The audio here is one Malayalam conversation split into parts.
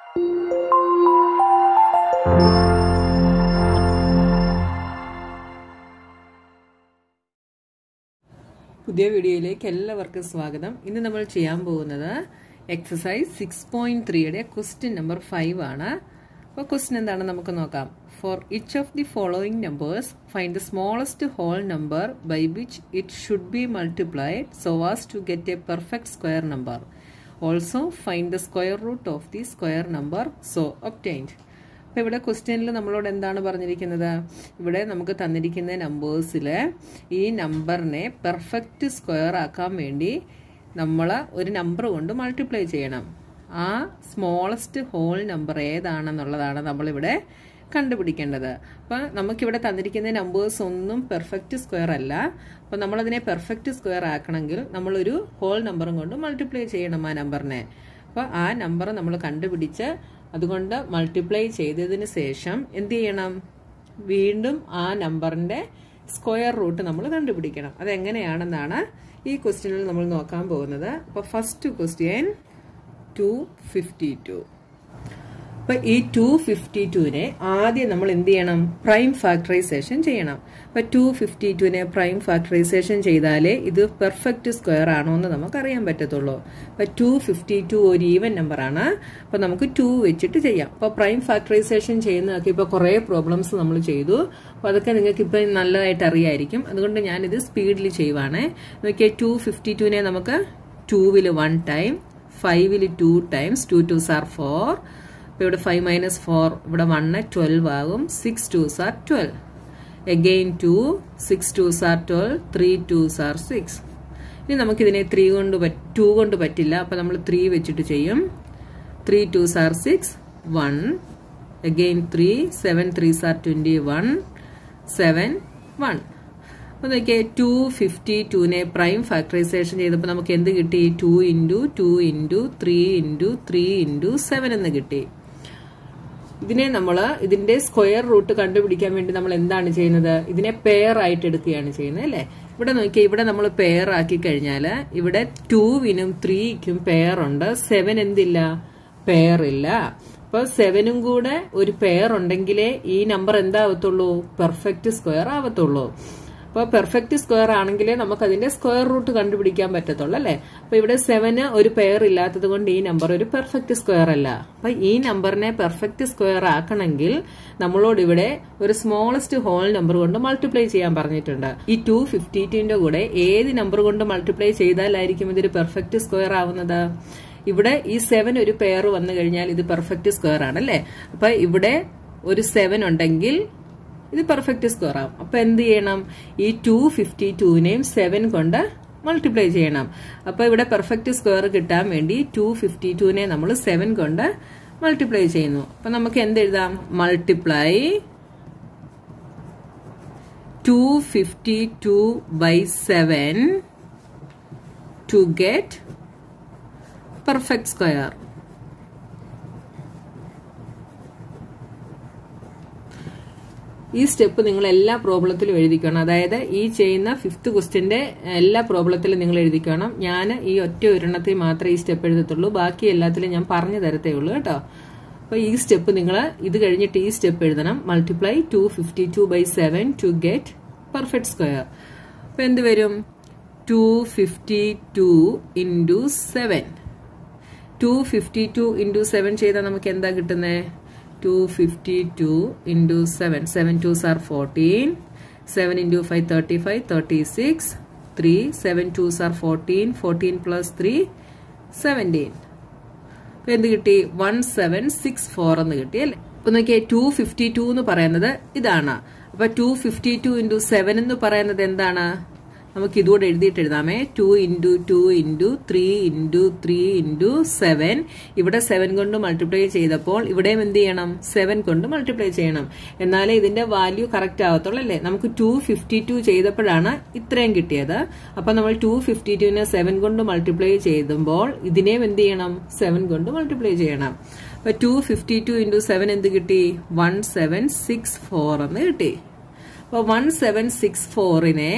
പുതിയ വീഡിയോയിലേക്ക് എല്ലാവർക്കും സ്വാഗതം ഇന്ന് നമ്മൾ ചെയ്യാൻ പോകുന്നത് എക്സസൈസ് സിക്സ് പോയിന്റ് ത്രീയുടെ ക്വസ്റ്റ്യൻ നമ്പർ ഫൈവ് ആണ് അപ്പോൾ ക്വസ്റ്റ്യൻ എന്താണെന്ന് നമുക്ക് നോക്കാം for each of the following numbers find the smallest whole number by which it should be multiplied so as to get a perfect square number also find the square root of the square number so obtained അപ്പോൾ ഇവിടെ ക്വസ്റ്റ്യനിൽ നമ്മളോട് എന്താണ് പറഞ്ഞിരിക്കുന്നത് ഇവിടെ നമുക്ക് തന്നിരിക്കുന്ന നമ്പേഴ്സിൽ ഈ നമ്പറിനെ പെർഫെക്റ്റ് സ്ക്വയർ ആക്കാൻ വേണ്ടി നമ്മൾ ഒരു നമ്പർ കൊണ്ട് മൾട്ടിപ്ലൈ ചെയ്യണം ആ സ്മോളസ്റ്റ് ഹോൾ നമ്പർ ഏതാണെന്നുള്ളതാണ് നമ്മളിവിടെ കണ്ടുപിടിക്കേണ്ടത് അപ്പം നമുക്കിവിടെ തന്നിരിക്കുന്ന നമ്പേഴ്സ് ഒന്നും പെർഫെക്റ്റ് സ്ക്വയർ അല്ല അപ്പം നമ്മളതിനെ പെർഫെക്റ്റ് സ്ക്വയർ ആക്കണമെങ്കിൽ നമ്മളൊരു ഹോൾ നമ്പറും കൊണ്ട് മൾട്ടിപ്ലൈ ചെയ്യണം ആ നമ്പറിനെ അപ്പോൾ ആ നമ്പർ നമ്മൾ കണ്ടുപിടിച്ച് അതുകൊണ്ട് മൾട്ടിപ്ലൈ ചെയ്തതിന് ശേഷം എന്ത് ചെയ്യണം വീണ്ടും ആ നമ്പറിന്റെ സ്ക്വയർ റൂട്ട് നമ്മൾ കണ്ടുപിടിക്കണം അതെങ്ങനെയാണെന്നാണ് ഈ ക്വസ്റ്റ്യനിൽ നമ്മൾ നോക്കാൻ പോകുന്നത് അപ്പോൾ first question two fifty two അപ്പൊ ഈ ടു ഫിഫ്റ്റി ടുവിനെ ആദ്യം നമ്മൾ എന്ത് ചെയ്യണം പ്രൈം ഫാക്ടറൈസേഷൻ ചെയ്യണം അപ്പൊ ടു ഫിഫ്റ്റി ടുവിനെ പ്രൈം ഫാക്ടറൈസേഷൻ ചെയ്താലേ ഇത് പെർഫെക്റ്റ് സ്ക്വയർ ആണോ എന്ന് നമുക്ക് അറിയാൻ പറ്റത്തുള്ളൂ അപ്പൊ ടു ഫിഫ്റ്റി ടു ഒരു ഈവൻ നമ്പർ ആണ് അപ്പൊ നമുക്ക് ടു വെച്ചിട്ട് ചെയ്യാം അപ്പൊ പ്രൈം ഫാക്ടറൈസേഷൻ ചെയ്യുന്നതൊക്കെ ഇപ്പൊ കുറെ പ്രോബ്ലംസ് നമ്മൾ ചെയ്തു അപ്പൊ അതൊക്കെ നിങ്ങൾക്ക് ഇപ്പൊ നല്ലതായിട്ട് അറിയായിരിക്കും അതുകൊണ്ട് ഞാനിത് സ്പീഡിൽ ചെയ്യുവാണ് നോക്കിയാൽ ടു ഫിഫ്റ്റി ടുവിനെ നമുക്ക് ടൂവിൽ വൺ ടൈം ഫൈവിൽ two times two two are four അപ്പോൾ ഇവിടെ ഫൈവ് മൈനസ് ഫോർ ഇവിടെ വണ്ണ് ട്വൽവ് ആകും six two are twelve again two six two are twelve three two are six ഇനി നമുക്കിതിനെ ത്രീ കൊണ്ട് ടു കൊണ്ട് പറ്റില്ല അപ്പോൾ നമ്മൾ ത്രീ വെച്ചിട്ട് ചെയ്യും three two are six one again three seven three are twenty one seven one അപ്പോൾ നോക്കിയേ ടു ഫിഫ്റ്റി ടുവിനെ പ്രൈം ഫാക്ടറൈസേഷൻ ചെയ്തപ്പോൾ നമുക്ക് എന്ത് കിട്ടി two into two into three into three into seven എന്ന് കിട്ടി ഇതിനെ നമ്മൾ ഇതിന്റെ സ്ക്വയർ റൂട്ട് കണ്ടുപിടിക്കാൻ വേണ്ടി നമ്മൾ എന്താണ് ചെയ്യുന്നത് ഇതിനെ പെയർ ആയിട്ട് എടുക്കുകയാണ് ചെയ്യുന്നത് അല്ലേ ഇവിടെ നോക്കിയാൽ ഇവിടെ നമ്മൾ പെയർ ആക്കി കഴിഞ്ഞാൽ ഇവിടെ ടൂവിനും ത്രീക്കും പെയർ ഉണ്ട് സെവൻ എന്തില്ല പെയർ ഇല്ല അപ്പൊ സെവനും കൂടെ ഒരു പെയർ ഉണ്ടെങ്കിലേ ഈ നമ്പർ എന്താവത്തുള്ളൂ പെർഫെക്റ്റ് സ്ക്വയർ ആവത്തുള്ളൂ അപ്പോൾ പെർഫെക്റ്റ് സ്ക്വയർ ആണെങ്കിലേ നമുക്ക് അതിന്റെ സ്ക്വയർ റൂട്ട് കണ്ടുപിടിക്കാൻ പറ്റത്തുള്ളൂ അല്ലേ അപ്പൊ ഇവിടെ സെവന് ഒരു പെയർ ഇല്ലാത്തത് കൊണ്ട് ഈ നമ്പർ ഒരു പെർഫെക്റ്റ് സ്ക്വയർ അല്ല അപ്പൊ ഈ നമ്പറിനെ പെർഫെക്റ്റ് സ്ക്വയർ ആക്കണമെങ്കിൽ നമ്മളോട് ഇവിടെ ഒരു സ്മോളസ്റ്റ് ഹോൾ നമ്പർ കൊണ്ട് മൾട്ടിപ്ലൈ ചെയ്യാൻ പറഞ്ഞിട്ടുണ്ട് ഈ ടു ഫിഫ്റ്റി ടുവിന്റെ കൂടെ ഏത് നമ്പർ കൊണ്ട് മൾട്ടിപ്ലൈ ചെയ്താലായിരിക്കും ഇതൊരു പെർഫെക്റ്റ് സ്ക്വയർ ആവുന്നത് ഇവിടെ ഈ സെവൻ ഒരു പെയർ വന്നു കഴിഞ്ഞാൽ ഇത് പെർഫെക്റ്റ് സ്ക്വയർ ആണല്ലേ അപ്പൊ ഇവിടെ ഒരു സെവൻ ഉണ്ടെങ്കിൽ ഇത് പെർഫെക്റ്റ് സ്ക്വയർ ആവും അപ്പൊ എന്ത് ചെയ്യണം ഈ ടു ഫിഫ്റ്റി ടുവിനെയും സെവൻ കൊണ്ട് മൾട്ടിപ്ലൈ ചെയ്യണം അപ്പൊ ഇവിടെ പെർഫെക്റ്റ് സ്ക്വയർ കിട്ടാൻ വേണ്ടി ടു ഫിഫ്റ്റി ടുവിനെ നമ്മൾ സെവൻ കൊണ്ട് മൾട്ടിപ്ലൈ ചെയ്യുന്നു അപ്പൊ നമുക്ക് എന്ത് എഴുതാം multiply two fifty two by seven to get perfect square ഈ സ്റ്റെപ്പ് നിങ്ങൾ എല്ലാ പ്രോബ്ലത്തിലും എഴുതിക്കണം അതായത് ഈ ചെയ്യുന്ന ഫിഫ്ത്ത് ക്വസ്റ്റ്യന്റെ എല്ലാ പ്രോബ്ലത്തിലും നിങ്ങൾ എഴുതിക്കണം ഞാൻ ഈ ഒറ്റ ഒരെണ്ണത്തിൽ മാത്രമേ ഈ സ്റ്റെപ്പ് എഴുതത്തുള്ളൂ ബാക്കി എല്ലാത്തിലും ഞാൻ പറഞ്ഞു തരത്തേ ഉള്ളൂ കേട്ടോ അപ്പൊ ഈ സ്റ്റെപ്പ് നിങ്ങൾ ഇത് കഴിഞ്ഞിട്ട് ഈ സ്റ്റെപ്പ് എഴുതണം multiply two fifty two by seven to get perfect square അപ്പൊ എന്ത് വരും two fifty two into seven two fifty two into seven ചെയ്താൽ നമുക്ക് എന്താ കിട്ടുന്നത് two fifty two into seven seven two are fourteen seven into five thirty five thirty six three seven two are fourteen fourteen plus three seventeen അപ്പൊ എന്ത് കിട്ടി വൺ സെവൻ സിക്സ് ഫോർ എന്ന് കിട്ടി അല്ലേ അപ്പൊ നോക്കിയേ ടു ഫിഫ്റ്റി ടു എന്ന് പറയുന്നത് ഇതാണ് അപ്പൊ two fifty two into seven എന്ന് പറയുന്നത് എന്താണ് നമുക്ക് ഇതുകൂടെ എഴുതിയിട്ട് എഴുതാമേ two into two into three into three into seven ഇവിടെ സെവൻ കൊണ്ട് മൾട്ടിപ്ലൈ ചെയ്തപ്പോൾ ഇവിടെയും എന്ത് ചെയ്യണം സെവൻ കൊണ്ട് മൾട്ടിപ്ലൈ ചെയ്യണം എന്നാലേ ഇതിന്റെ വാല്യൂ കറക്റ്റ് ആവത്തുള്ളൂ അല്ലേ നമുക്ക് ടു ഫിഫ്റ്റി ടു ചെയ്തപ്പോഴാണ് ഇത്രയും കിട്ടിയത് അപ്പൊ നമ്മൾ ടു ഫിഫ്റ്റി ടുവിനെ സെവൻ കൊണ്ട് മൾട്ടിപ്ലൈ ചെയ്തുമ്പോൾ ഇതിനെയും എന്ത് ചെയ്യണം സെവൻ കൊണ്ട് മൾട്ടിപ്ലൈ ചെയ്യണം അപ്പൊ two fifty two into seven എന്ത് കിട്ടി വൺ സെവൻ സിക്സ് ഫോർ എന്ന് കിട്ടി അപ്പൊ വൺ സെവൻ സിക്സ് ഫോറിനെ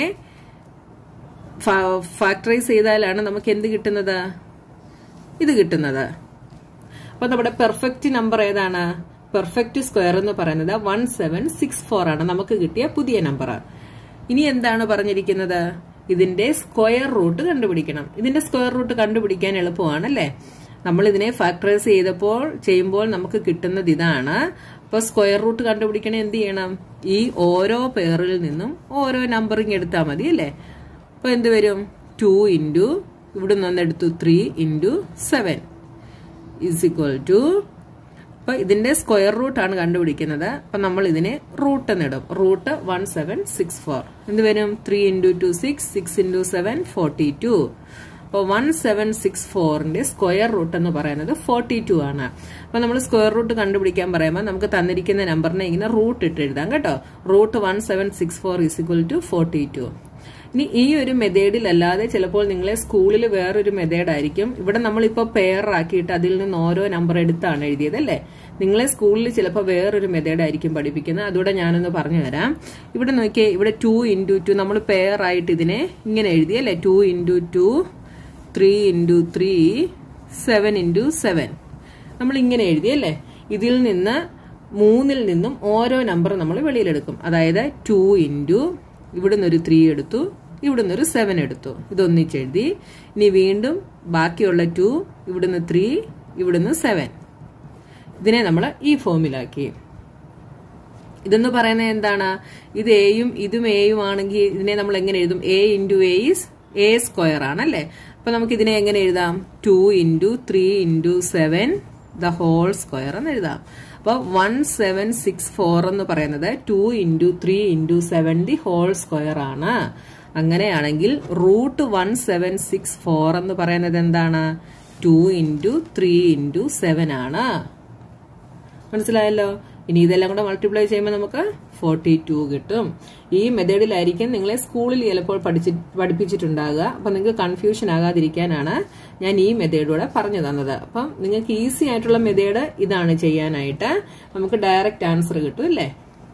ഫാക്ടറൈസ് ചെയ്താലാണ് നമുക്ക് എന്ത് കിട്ടുന്നത് ഇത് കിട്ടുന്നത് അപ്പൊ നമ്മുടെ പെർഫെക്റ്റ് നമ്പർ ഏതാണ് പെർഫെക്റ്റ് സ്ക്വയർ എന്ന് പറയുന്നത് വൺ സെവൻ സിക്സ് ഫോർ ആണ് നമുക്ക് കിട്ടിയ പുതിയ നമ്പർ ഇനി എന്താണ് പറഞ്ഞിരിക്കുന്നത് ഇതിന്റെ സ്ക്വയർ റൂട്ട് കണ്ടുപിടിക്കണം ഇതിന്റെ സ്ക്വയർ റൂട്ട് കണ്ടുപിടിക്കാൻ എളുപ്പമാണ് അല്ലേ നമ്മൾ ഇതിനെ ഫാക്ടറൈസ് ചെയ്തപ്പോൾ ചെയ്യുമ്പോൾ നമുക്ക് കിട്ടുന്നത് ഇതാണ് അപ്പൊ സ്ക്വയർ റൂട്ട് കണ്ടുപിടിക്കണേ എന്ത് ചെയ്യണം ഈ ഓരോ പേറിൽ നിന്നും ഓരോ നമ്പറിങ് എടുത്താൽ മതി അല്ലേ അപ്പൊ എന്ത് വരും ടു ഇൻറ്റു ഇവിടെ നിന്ന് എടുത്തു three into seven is equal to അപ്പൊ ഇതിന്റെ സ്ക്വയർ റൂട്ട് ആണ് കണ്ടുപിടിക്കുന്നത് അപ്പൊ നമ്മൾ ഇതിനെ റൂട്ട് എന്നിടും root one seven six four എന്ത് വരും three into two six six into seven forty two അപ്പോൾ വൺ സെവൻ സിക്സ് ഫോറിന്റെ സ്ക്വയർ റൂട്ട് എന്ന് പറയുന്നത് ഫോർട്ടി ടു ആണ് അപ്പൊ നമ്മൾ സ്ക്വയർ റൂട്ട് കണ്ടുപിടിക്കാൻ പറയുമ്പോൾ നമുക്ക് തന്നിരിക്കുന്ന നമ്പറിനെ ഇങ്ങനെ റൂട്ട് ഇട്ട് എഴുതാം കേട്ടോ root one seven six four is equal to forty two ഇനി ഈ ഒരു മെത്തേഡിലല്ലാതെ ചിലപ്പോൾ നിങ്ങളെ സ്കൂളിൽ വേറൊരു മെത്തേഡ് ആയിരിക്കും ഇവിടെ നമ്മളിപ്പോൾ പെയർ ആക്കിയിട്ട് അതിൽ നിന്ന് ഓരോ നമ്പർ എടുത്താണ് എഴുതിയത് അല്ലേ നിങ്ങളെ സ്കൂളിൽ ചിലപ്പോൾ വേറൊരു മെത്തേഡ് ആയിരിക്കും പഠിപ്പിക്കുന്നത് അതുകൂടെ ഞാനൊന്ന് പറഞ്ഞു തരാം ഇവിടെ നോക്കിയേ ഇവിടെ ടു ഇൻറ്റു ടു നമ്മൾ പെയർ ആയിട്ട് ഇതിനെ ഇങ്ങനെ എഴുതി അല്ലേ two into two three into three seven into seven നമ്മൾ ഇങ്ങനെ എഴുതി അല്ലേ ഇതിൽ നിന്ന് മൂന്നിൽ നിന്നും ഓരോ നമ്പർ നമ്മൾ വെളിയിലെടുക്കും അതായത് ടു ഇൻറ്റു ഇവിടുന്ന് ഒരു ത്രീ എടുത്തു ഇവിടുന്ന് ഒരു സെവൻ എടുത്തു ഇതൊന്നിച്ചെഴുതി ഇനി വീണ്ടും ബാക്കിയുള്ള ടു ഇവിടുന്ന് ത്രീ ഇവിടുന്ന് സെവൻ ഇതിനെ നമ്മൾ ഈ ഫോമിലാക്കി ഇതെന്ന് പറയുന്നത് എന്താണ് ഇത് എയും ഇതും എയും ആണെങ്കിൽ ഇതിനെ നമ്മൾ എങ്ങനെ എഴുതും a into a is a square ആണല്ലേ അപ്പൊ നമുക്ക് ഇതിനെ എങ്ങനെ എഴുതാം two into three into seven the whole square എന്ന് എഴുതാം അപ്പൊ വൺ സെവൻ സിക്സ് ഫോർ എന്ന് പറയുന്നത് two into three into seven the whole square ആണ് അങ്ങനെയാണെങ്കിൽ root one seven six four എന്ന് പറയുന്നത് എന്താണ് two into three into seven ആണ് മനസ്സിലായല്ലോ ഇനി ഇതെല്ലാം കൂടെ മൾട്ടിപ്ലൈ ചെയ്യുമ്പോൾ നമുക്ക് ഫോർട്ടി ടു കിട്ടും ഈ മെത്തേഡിലായിരിക്കും നിങ്ങളെ സ്കൂളിൽ ചിലപ്പോൾ പഠിച്ചി പഠിപ്പിച്ചിട്ടുണ്ടാകുക അപ്പം നിങ്ങൾക്ക് കൺഫ്യൂഷൻ ആകാതിരിക്കാനാണ് ഞാൻ ഈ മെത്തേഡൂടെ പറഞ്ഞു തന്നത് അപ്പം നിങ്ങൾക്ക് ഈസി ആയിട്ടുള്ള മെത്തേഡ് ഇതാണ് ചെയ്യാനായിട്ട് നമുക്ക് ഡയറക്റ്റ് ആൻസർ കിട്ടും അല്ലേ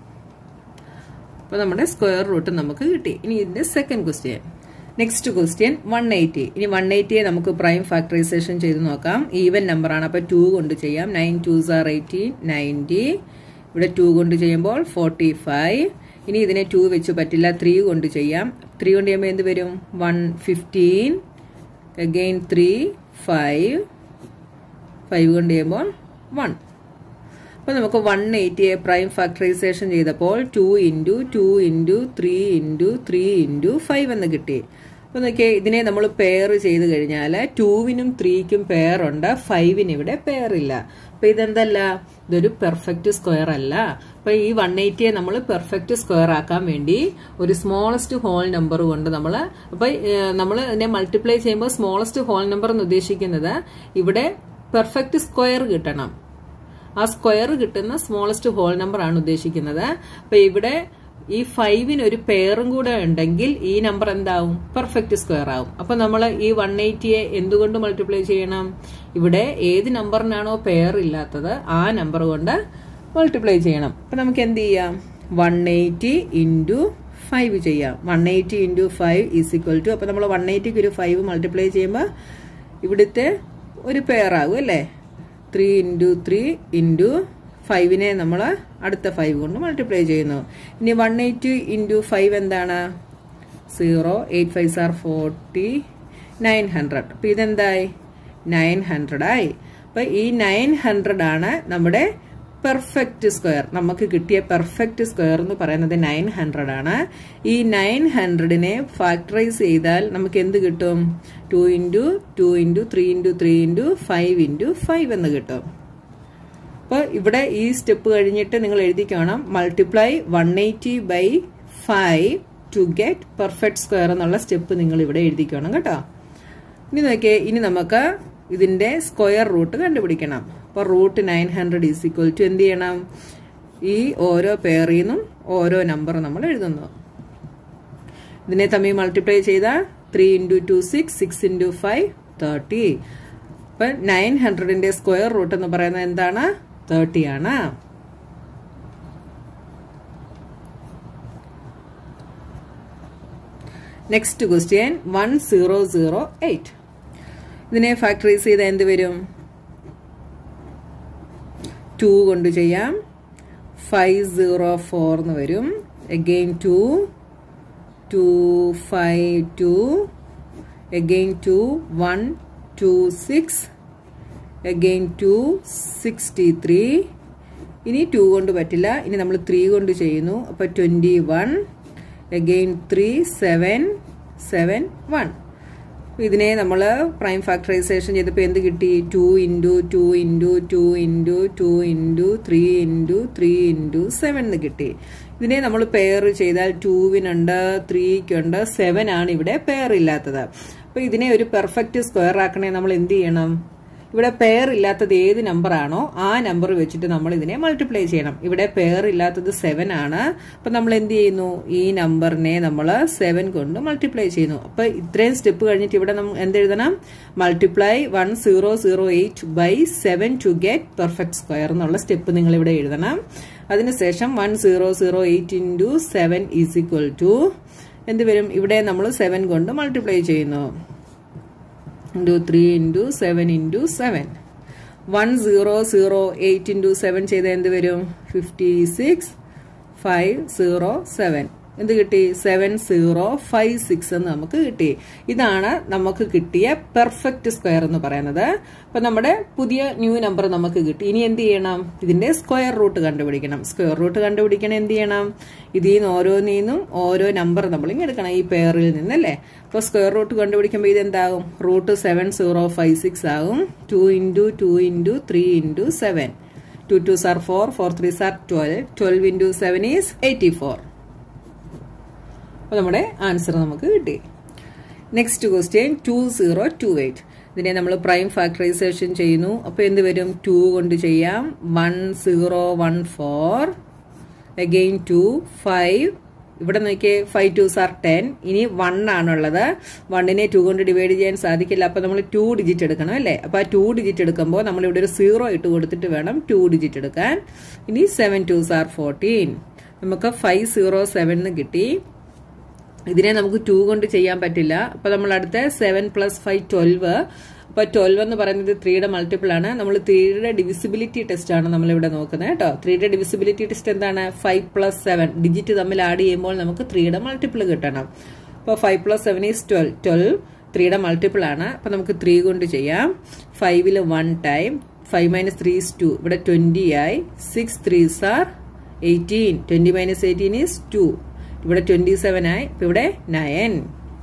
അപ്പൊ നമ്മുടെ സ്ക്വയർ റൂട്ട് നമുക്ക് കിട്ടി ഇനി ഇതിന്റെ second question next question one eighty ഇനി വൺ എയ്റ്റിയെ നമുക്ക് പ്രൈം ഫാക്ടറൈസേഷൻ ചെയ്ത് നോക്കാം ഈവൻ നമ്പർ ആണ് അപ്പൊ ടു കൊണ്ട് ചെയ്യാം nine two are eighty ninety ഇവിടെ ടു കൊണ്ട് ചെയ്യുമ്പോൾ ഫോർട്ടി ഫൈവ് ഇനി ഇതിനെ ടു വെച്ച് പറ്റില്ല ത്രീ കൊണ്ട് ചെയ്യാം ത്രീ കൊണ്ട് ചെയ്യുമ്പോൾ എന്ത് വരും one fifteen again three five five കൊണ്ട് ചെയ്യുമ്പോൾ വൺ അപ്പോൾ നമുക്ക് വൺ എയ്റ്റിയെ പ്രൈം ഫാക്ടറൈസേഷൻ ചെയ്തപ്പോൾ two into two into three into three into five എന്ന് കിട്ടി അപ്പോൾ നോക്കിയേ ഇതിനെ നമ്മൾ പെയർ ചെയ്ത് കഴിഞ്ഞാൽ ടൂവിനും ത്രീക്കും പെയർ ഉണ്ട് ഫൈവിന് ഇവിടെ പെയർ ഇല്ല അപ്പോൾ ഇതെന്തല്ല ഇതൊരു പെർഫെക്റ്റ് സ്ക്വയർ അല്ല അപ്പോൾ ഈ വൺ എയ്റ്റിയെ നമ്മൾ പെർഫെക്റ്റ് സ്ക്വയർ ആക്കാൻ വേണ്ടി ഒരു സ്മോളസ്റ്റ് ഹോൾ നമ്പർ കൊണ്ട് നമ്മൾ അപ്പോൾ നമ്മൾ ഇതിനെ മൾട്ടിപ്ലൈ ചെയ്യുമ്പോൾ സ്മോളസ്റ്റ് ഹോൾ നമ്പർ എന്ന് ഉദ്ദേശിക്കുന്നത് ഇവിടെ പെർഫെക്റ്റ് സ്ക്വയർ കിട്ടണം ആ സ്ക്വയർ കിട്ടുന്ന സ്മോളസ്റ്റ് ഹോൾ നമ്പർ ആണ് ഉദ്ദേശിക്കുന്നത് അപ്പൊ ഇവിടെ ഈ ഫൈവിന് ഒരു പെയറും കൂടെ ഉണ്ടെങ്കിൽ ഈ നമ്പർ എന്താവും പെർഫെക്റ്റ് സ്ക്വയർ ആവും അപ്പൊ നമ്മൾ ഈ വൺ എയ്റ്റിയെ എന്തുകൊണ്ട് മൾട്ടിപ്ലൈ ചെയ്യണം ഇവിടെ ഏത് നമ്പറിനാണോ പെയർ ഇല്ലാത്തത് ആ നമ്പർ കൊണ്ട് മൾട്ടിപ്ലൈ ചെയ്യണം അപ്പൊ നമുക്ക് എന്ത് ചെയ്യാം വൺ എയ്റ്റി ഇൻറ്റു ഫൈവ് ചെയ്യാം one eighty into five is equal to അപ്പൊ നമ്മൾ വൺ എയ്റ്റിക്ക് ഒരു ഫൈവ് മൾട്ടിപ്ലൈ ചെയ്യുമ്പോൾ ഇവിടുത്തെ ഒരു പെയർ ആകും അല്ലേ ത്രീ ഇൻറ്റു ത്രീ ഇൻറ്റു ഫൈവിനെ നമ്മൾ അടുത്ത ഫൈവ് കൊണ്ട് മൾട്ടിപ്ലൈ ചെയ്യുന്നു ഇനി വൺ എയ്റ്റ് ഇൻറ്റു ഫൈവ് എന്താണ് zero eight five are forty nine hundred അപ്പം ഇതെന്തായി നയൻ ഹൺഡ്രഡായി അപ്പം ഈ നയൻ ഹൺഡ്രഡ് ആണ് നമ്മുടെ പെർഫെക്റ്റ് സ്ക്വയർ നമുക്ക് കിട്ടിയ പെർഫെക്റ്റ് സ്ക്വയർ എന്ന് പറയുന്നത് നയൻ ഹൺഡ്രഡ് ആണ് ഈ നയൻ ഹൺഡ്രഡിനെ ഫാക്ടറൈസ് ചെയ്താൽ നമുക്ക് എന്ത് കിട്ടും two into two into three into three into five into five എന്ന് കിട്ടും അപ്പോൾ ഇവിടെ ഈ സ്റ്റെപ്പ് കഴിഞ്ഞിട്ട് നിങ്ങൾ എഴുതിക്കണം multiply one eighty by five to get perfect square എന്നുള്ള സ്റ്റെപ്പ് നിങ്ങൾ ഇവിടെ എഴുതിക്കണം കേട്ടോ ഇനി നോക്കിയേ ഇനി നമുക്ക് ഇതിന്റെ സ്ക്വയർ റൂട്ട് കണ്ടുപിടിക്കണം അപ്പോൾ root nine hundred is equal to എന്ത് ചെയ്യണം ഈ ഓരോ പേറിൽ നിന്നും ഓരോ നമ്പർ നമ്മൾ എഴുതുന്നു ഇതിനെ തമ്മിൽ മൾട്ടിപ്ലൈ ചെയ്താൽ three into two six six into five thirty അപ്പം നയൻ ഹൺഡ്രഡിന്റെ സ്ക്വയർ റൂട്ട് എന്ന് പറയുന്നത് എന്താണ് തേർട്ടി ആണ് next question one zero zero eight ഇതിനെ ഫാക്ടറൈസ് ചെയ്താൽ എന്ത് വരും ടു കൊണ്ട് ചെയ്യാം ഫൈവ് സീറോ ഫോർ എന്ന് വരും again two two five two again two one two six again two sixty three ഇനി ടു കൊണ്ട് പറ്റില്ല ഇനി നമ്മൾ ത്രീ കൊണ്ട് ചെയ്യുന്നു അപ്പോൾ twenty one again three seven seven one ഇതിനെ നമ്മൾ പ്രൈം ഫാക്ടറൈസേഷൻ ചെയ്തപ്പോൾ എന്ത് കിട്ടി two into two into two into two into three into three into seven എന്ന് കിട്ടി ഇതിനെ നമ്മൾ പെയർ ചെയ്താൽ ടൂവിനുണ്ട് ത്രീക്കുണ്ട് സെവൻ ആണ് ഇവിടെ പെയർ ഇല്ലാത്തത് അപ്പോൾ ഇതിനെ ഒരു പെർഫെക്റ്റ് സ്ക്വയർ ആക്കണേ നമ്മൾ എന്ത് ചെയ്യണം ഇവിടെ പെയർ ഇല്ലാത്തത് ഏത് നമ്പർ ആണോ ആ നമ്പർ വെച്ചിട്ട് നമ്മൾ ഇതിനെ മൾട്ടിപ്ലൈ ചെയ്യണം ഇവിടെ പെയർ ഇല്ലാത്തത് സെവൻ ആണ് അപ്പൊ നമ്മൾ എന്ത് ചെയ്യുന്നു ഈ നമ്പറിനെ നമ്മൾ സെവൻ കൊണ്ട് മൾട്ടിപ്ലൈ ചെയ്യുന്നു അപ്പൊ ഇത്രയും സ്റ്റെപ്പ് കഴിഞ്ഞിട്ട് ഇവിടെ നമ്മൾ എന്തെഴുതണം multiply one zero zero eight by seven to get perfect square എന്നുള്ള സ്റ്റെപ്പ് നിങ്ങൾ ഇവിടെ എഴുതണം അതിനുശേഷം one zero zero eight into seven is equal to എന്ത് വരും ഇവിടെ നമ്മൾ സെവൻ കൊണ്ട് മൾട്ടിപ്ലൈ ചെയ്യുന്നു into three into seven into seven one zero zero eight into seven ചെയ്ത എന്ത് വരും fifty six five zero seven എന്ത് കിട്ടി സെവൻ സീറോ ഫൈവ് സിക്സ് എന്ന് നമുക്ക് കിട്ടി ഇതാണ് നമുക്ക് കിട്ടിയ പെർഫെക്റ്റ് സ്ക്വയർ എന്ന് പറയുന്നത് അപ്പൊ നമ്മുടെ പുതിയ ന്യൂ നമ്പർ നമുക്ക് കിട്ടി ഇനി എന്ത് ചെയ്യണം ഇതിന്റെ സ്ക്വയർ റൂട്ട് കണ്ടുപിടിക്കണം സ്ക്വയർ റൂട്ട് കണ്ടുപിടിക്കണം എന്ത് ചെയ്യണം ഇതിൽ നിന്ന് ഓരോന്നിന്നും ഓരോ നമ്പർ നമ്മൾ ഇങ്ങനെ എടുക്കണം ഈ പെയറിൽ നിന്നല്ലേ അപ്പോൾ സ്ക്വയർ റൂട്ട് കണ്ടുപിടിക്കുമ്പോൾ ഇത് എന്താകും root seven zero five six ആകും two into two into three into seven two two are four four three are twelve twelve into seven is eighty four അപ്പോൾ നമ്മുടെ ആൻസർ നമുക്ക് കിട്ടി next question two zero two eight ഇതിനെ നമ്മൾ പ്രൈം ഫാക്ടറൈസേഷൻ ചെയ്യുന്നു അപ്പോൾ എന്ത് വരും ടു കൊണ്ട് ചെയ്യാം one zero one four again two five ഇവിടെ നോക്കിയേ ഫൈവ് ടു സാർ ടെൻ ഇനി വൺ ആണുള്ളത് വണ്ണിനെ ടു കൊണ്ട് ഡിവൈഡ് ചെയ്യാൻ സാധിക്കില്ല അപ്പോൾ നമ്മൾ ടു ഡിജിറ്റ് എടുക്കണം അല്ലേ അപ്പോൾ ആ ടു ഡിജിറ്റ് എടുക്കുമ്പോൾ നമ്മൾ ഇവിടെ ഒരു സീറോ ഇട്ട് കൊടുത്തിട്ട് വേണം ടു ഡിജിറ്റ് എടുക്കാൻ ഇനി സെവൻ ടു സാർ ഫോർട്ടീൻ നമുക്ക് ഫൈവ് സീറോ സെവൻ എന്ന് കിട്ടി ഇതിനെ നമുക്ക് ടു കൊണ്ട് ചെയ്യാൻ പറ്റില്ല അപ്പൊ നമ്മൾ അടുത്ത സെവൻ പ്ലസ് ഫൈവ് ട്വൽവ് അപ്പൊ ട്വൽവ് എന്ന് പറയുന്നത് ത്രീയുടെ മൾട്ടിപ്പിൾ ആണ് നമ്മൾ ത്രീയുടെ ഡിവിസിബിലിറ്റി ടെസ്റ്റ് ആണ് നമ്മൾ ഇവിടെ നോക്കുന്നത് കേട്ടോ ത്രീയുടെ ഡിവിസിബിലിറ്റി ടെസ്റ്റ് എന്താണ് ഫൈവ് പ്ലസ് സെവൻ ഡിജിറ്റ് തമ്മിൽ ആഡ് ചെയ്യുമ്പോൾ നമുക്ക് ത്രീയുടെ മൾട്ടിപ്പിൾ കിട്ടണം അപ്പോൾ five plus seven is twelve twelve ത്രീയുടെ മൾട്ടിപ്പിൾ ആണ് അപ്പൊ നമുക്ക് ത്രീ കൊണ്ട് ചെയ്യാം ഫൈവില് one time five minus three is two ഇവിടെ ട്വന്റി ആയി six threes are eighteen twenty minus eighteen is two ഇവിടെ ട്വന്റി സെവൻ ആയി ഇപ്പൊ ഇവിടെ നയൻ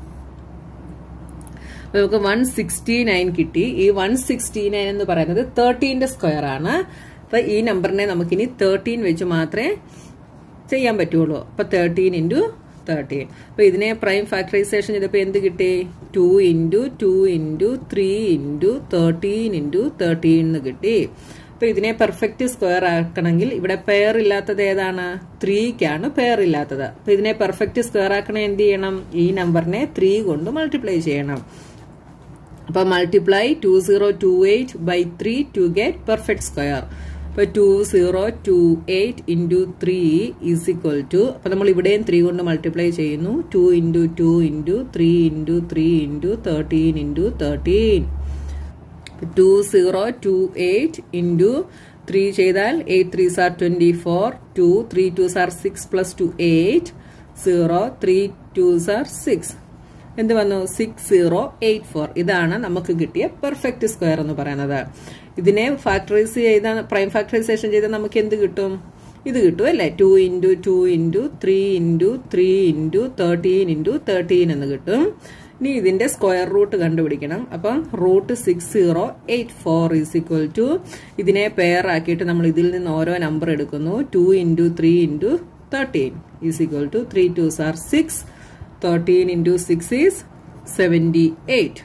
നമുക്ക് വൺ സിക്സ്റ്റി നയൻ കിട്ടി ഈ വൺ സിക്സ്റ്റി നയൻ എന്ന് പറയുന്നത് തേർട്ടീന്റെ സ്ക്വയർ ആണ് അപ്പൊ ഈ നമ്പറിനെ നമുക്കിനി തേർട്ടീൻ വെച്ച് മാത്രമേ ചെയ്യാൻ പറ്റുള്ളൂ അപ്പൊ തേർട്ടീൻ ഇൻറ്റു തേർട്ടീൻ അപ്പൊ ഇതിനെ പ്രൈം ഫാക്ടറൈസേഷൻ ചെയ്തപ്പോൾ എന്ത് കിട്ടി two into two into three into thirteen into thirteen എന്ന് കിട്ടി അപ്പൊ ഇതിനെ പെർഫെക്റ്റ് സ്ക്വയർ ആക്കണമെങ്കിൽ ഇവിടെ പെയർ ഇല്ലാത്തത് ഏതാണ് ത്രീക്കാണ് പെയർ ഇല്ലാത്തത് അപ്പൊ ഇതിനെ പെർഫെക്റ്റ് സ്ക്വയർ ആക്കണേ എന്ത് ചെയ്യണം ഈ നമ്പറിനെ ത്രീ കൊണ്ട് മൾട്ടിപ്ലൈ ചെയ്യണം അപ്പൊ multiply two zero two eight by three to get perfect square അപ്പൊ two zero two eight into three is equal to അപ്പൊ നമ്മൾ ഇവിടെയും ത്രീ കൊണ്ട് മൾട്ടിപ്ലൈ ചെയ്യുന്നു two into two into three into three into thirteen into thirteen two zero two eight into three ചെയ്താൽ eight three are twenty four two three two are six plus two eight zero three two are six എന്ത് വന്നു സിക്സ് സീറോ എയ്റ്റ് ഫോർ ഇതാണ് നമുക്ക് കിട്ടിയ പെർഫെക്റ്റ് സ്ക്വയർ എന്ന് പറയുന്നത് ഇതിനെ ഫാക്ടറൈസ് ചെയ്ത പ്രൈം ഫാക്ടറൈസേഷൻ ചെയ്താൽ നമുക്ക് എന്ത് കിട്ടും ഇത് കിട്ടും അല്ലേ two into two into three into three into thirteen into thirteen എന്ന് കിട്ടും ഇനി ഇതിന്റെ സ്ക്വയർ റൂട്ട് കണ്ടുപിടിക്കണം അപ്പം root six zero eight four is equal to ഇതിനെ പെയർ ആക്കിയിട്ട് നമ്മൾ ഇതിൽ നിന്ന് ഓരോ നമ്പർ എടുക്കുന്നു two into three into thirteen is equal to three two are six thirteen into six is seventy eight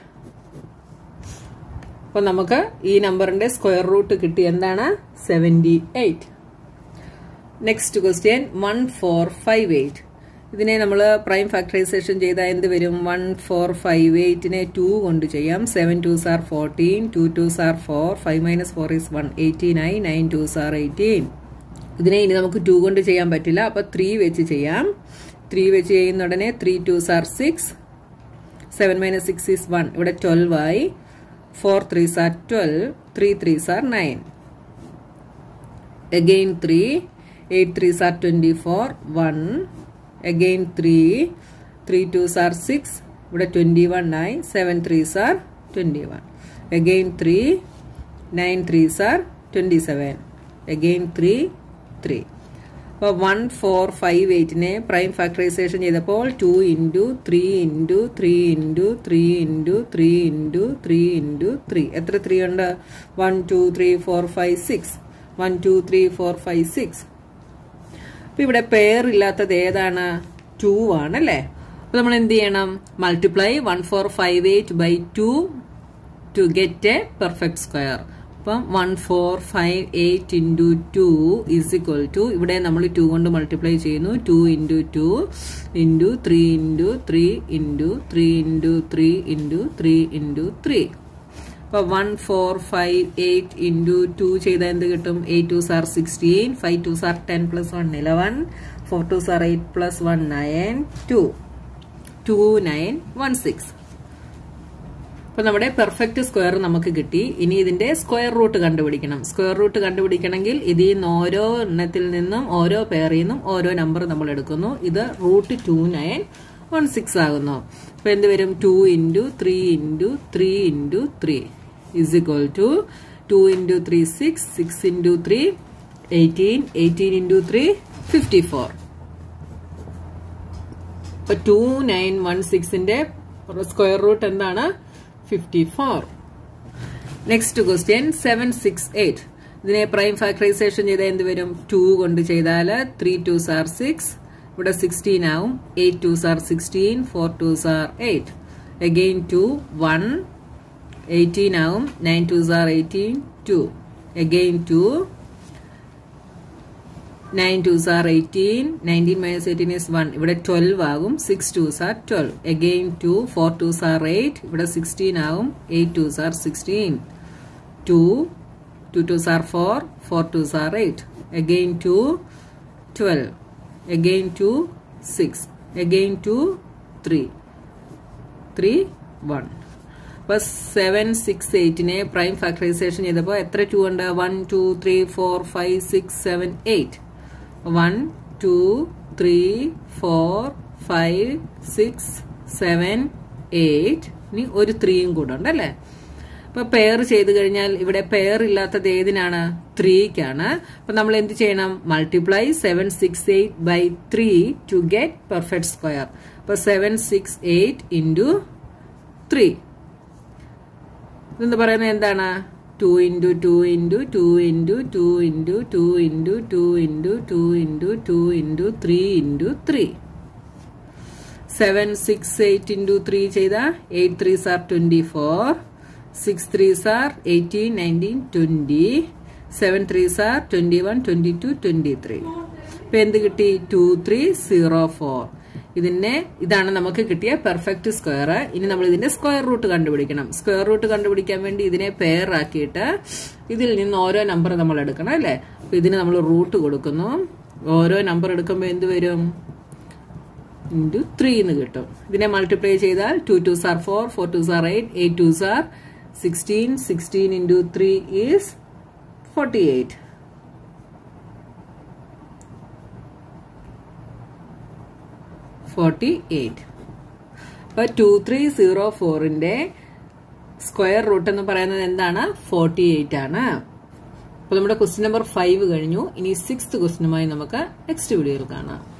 അപ്പൊ നമുക്ക് ഈ നമ്പറിന്റെ സ്ക്വയർ റൂട്ട് കിട്ടി എന്താണ് seventy eight next question one four five eight ഇതിനെ നമ്മൾ പ്രൈം ഫാക്ടറൈസേഷൻ ചെയ്താൽ എന്ത് വരും വൺ ഫോർ ഫൈവ് എയ്റ്റിനെ ടു കൊണ്ട് ചെയ്യാം seven two are fourteen two two are four five minus four is one eighteen ആയി നയൻ ടു സാർ എയ്റ്റീൻ ഇതിനെ ഇനി നമുക്ക് ടു കൊണ്ട് ചെയ്യാൻ പറ്റില്ല അപ്പൊ ത്രീ വെച്ച് ചെയ്യാം ത്രീ വെച്ച് ചെയ്യുന്ന ഉടനെ three two are six seven minus six is one ഇവിടെ ട്വൽവ് ആയി four three are twelve three three are nine again 3 8 3s are 24 1 again 3 3 2s are 6 ഇവിടെ 21 ആയി 7 3s are 21 again 3 9 3s are 27 again 3 3 അപ്പോൾ വൺ ഫോർ ഫൈവ് എയ്റ്റിനെ പ്രൈം ഫാക്ടറൈസേഷൻ ചെയ്തപ്പോൾ two into three into three into three into three into three into three എത്ര ത്രീ ഉണ്ട് one two three four five six one two three four five six അപ്പം ഇവിടെ പെയർ ഇല്ലാത്തത് ഏതാണ് ടു ആണല്ലേ അപ്പം നമ്മൾ എന്ത് ചെയ്യണം multiply one four five eight by two to get a perfect square അപ്പം one four five eight into two is equal to ഇവിടെ നമ്മൾ ടു കൊണ്ട് മൾട്ടിപ്ലൈ ചെയ്യുന്നു two into two into three into three into three into three into three into three അപ്പോൾ one four five eight into two ചെയ്താൽ എന്ത് കിട്ടും eight two are sixteen five two are ten plus one eleven four two are eight plus one nine two two nine one six അപ്പൊ നമ്മുടെ പെർഫെക്റ്റ് സ്ക്വയർ നമുക്ക് കിട്ടി ഇനി ഇതിന്റെ സ്ക്വയർ റൂട്ട് കണ്ടുപിടിക്കണം സ്ക്വയർ റൂട്ട് കണ്ടുപിടിക്കണമെങ്കിൽ ഇതിൽ നിന്ന് ഓരോ എണ്ണത്തിൽ നിന്നും ഓരോ പേറിൽ നിന്നും ഓരോ നമ്പർ നമ്മൾ എടുക്കുന്നു ഇത് root two nine one six ആകുന്നു അപ്പൊ എന്ത് വരും two into three into three into three is equal to two into three six six into three eighteen eighteen into three fifty four ഇപ്പൊ ടു നയൻ വൺ സിക്സിന്റെ സ്ക്വയർ റൂട്ട് എന്താണ് fifty four next question seven six eight ഇതിനെ പ്രൈം ഫാക്ടറൈസേഷൻ ചെയ്താൽ എന്ത് വരും ടു കൊണ്ട് ചെയ്താൽ ത്രീ ടു സാർ സിക്സ് ഇവിടെ സിക്സ്റ്റീൻ ആവും eight two are sixteen four two are eight again two one eighteen ആവും nine two are eighteen two again two nine two are eighteen nineteen minus eighteen is one ഇവിടെ ട്വൽവ് ആകും six two are twelve again two four two are eight ഇവിടെ സിക്സ്റ്റീൻ ആകും eight two are sixteen two two two are four four two are eight again two twelve again two six again two three three one അപ്പോൾ സെവൻ സിക്സ് എയ്റ്റിനെ പ്രൈം ഫാക്ടറൈസേഷൻ ചെയ്തപ്പോൾ എത്ര ടു ഉണ്ട് one two three four five six seven eight one two three four five six seven eight ഇനി ഒരു ത്രീയും കൂടെ ഉണ്ടല്ലേ അപ്പൊ പെയർ ചെയ്ത് കഴിഞ്ഞാൽ ഇവിടെ പെയർ ഇല്ലാത്തത് ഏതിനാണ് ത്രീക്കാണ് അപ്പൊ നമ്മൾ എന്ത് ചെയ്യണം multiply seven six eight by three to get perfect square അപ്പൊ seven six eight into three ഇതെന്ന് പറയുന്നത് എന്താണ് two into two into two into two into two into two into two into two into three into three seven six eight into three ചെയ്ത eight three are twenty four six three are eighteen nineteen twenty seven three are twenty one twenty two twenty three ഇപ്പം എന്ത് കിട്ടി ടു ത്രീ സീറോ ഫോർ ഇതിനെ ഇതാണ് നമുക്ക് കിട്ടിയ പെർഫെക്റ്റ് സ്ക്വയർ ഇനി നമ്മൾ ഇതിന്റെ സ്ക്വയർ റൂട്ട് കണ്ടുപിടിക്കണം സ്ക്വയർ റൂട്ട് കണ്ടുപിടിക്കാൻ വേണ്ടി ഇതിനെ പെയർ ആക്കിയിട്ട് ഇതിൽ നിന്ന് ഓരോ നമ്പർ നമ്മൾ എടുക്കണം അല്ലേ അപ്പൊ ഇതിന് നമ്മൾ റൂട്ട് കൊടുക്കുന്നു ഓരോ നമ്പർ എടുക്കുമ്പോൾ എന്ത് വരും ഇൻറ്റു ത്രീ എന്ന് കിട്ടും ഇതിനെ മൾട്ടിപ്ലൈ ചെയ്താൽ two two are four four two are eight eight two are sixteen sixteen into three is forty eight forty eight അപ്പോൾ ടു ത്രീ സീറോ ഫോറിൻ്റെ സ്ക്വയർ റൂട്ട് എന്ന് പറയുന്നത് എന്താണ് ഫോർട്ടി എയ്റ്റ് ആണ് അപ്പോൾ നമ്മുടെ ക്വസ്റ്റ്യൻ നമ്പർ ഫൈവ് കഴിഞ്ഞു ഇനി സിക്സ്ത് ക്വസ്റ്റ്യനുമായി നമുക്ക് നെക്സ്റ്റ് വീഡിയോയിൽ കാണാം